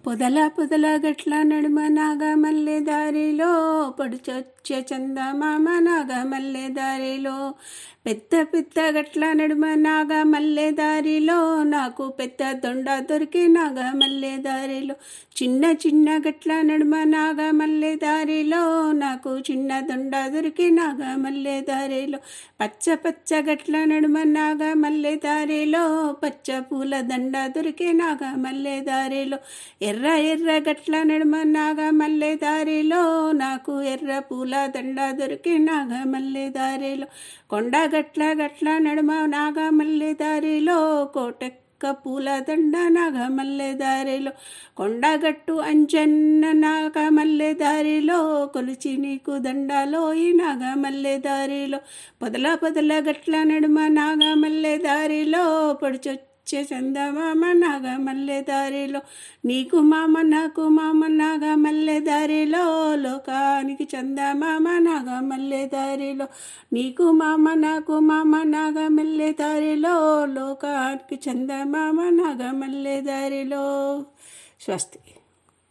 పొదల పొదల గట్ల నడుమ నాగ మల్లె దారిలో పడుచొచ్చే చందమామ నాగ మల్లె దారిలో పెద్ద పెద్ద గట్ల నడుమ నాగ మల్లె దారిలో నాకు పెద్ద దొండ దొరికి నాగ మల్లె దారిలో చిన్న చిన్న గట్ల నడుమ నాగ మల్లె దారిలో నాకు చిన్న దొండ దొరికి నాగ మల్లె దారిలో పచ్చ పచ్చ గట్ల నడుమ నాగ మల్లె దారిలో పచ్చ పూల దండ దొరికి నాగ మల్లె దారిలో ఎర్ర ఎర్ర గట్ల నడుమ నాగ మల్లె దారిలో నాకు ఎర్ర పూల దండ దొరికి నాగ మల్లె దారిలో కొండ గట్ల గట్ల నడుమ నాగ మల్లె దారిలో కోటెక్క పూల దండ నాగ మల్లె దారిలో కొండగట్టు అంజన్న నాగ మల్లె దారిలో కొలిచి నీకు దండలో ఈ నాగ మల్లె దారిలో పొదల పొదల గట్ల నడుమ నాగ మల్లె దారిలో పొడిచొచ్చే చందమామ నాగ మల్లె దారిలో నీకు మామ నాకు మామ నాగ మల్లె దారిలో లోకానికి చందమామ నాగ మల్లె దారిలో నీకు మామ నాకు మామ నాగ మల్లె దారిలో లోకానికి చందమామ నాగ మల్లె దారిలో స్వస్తి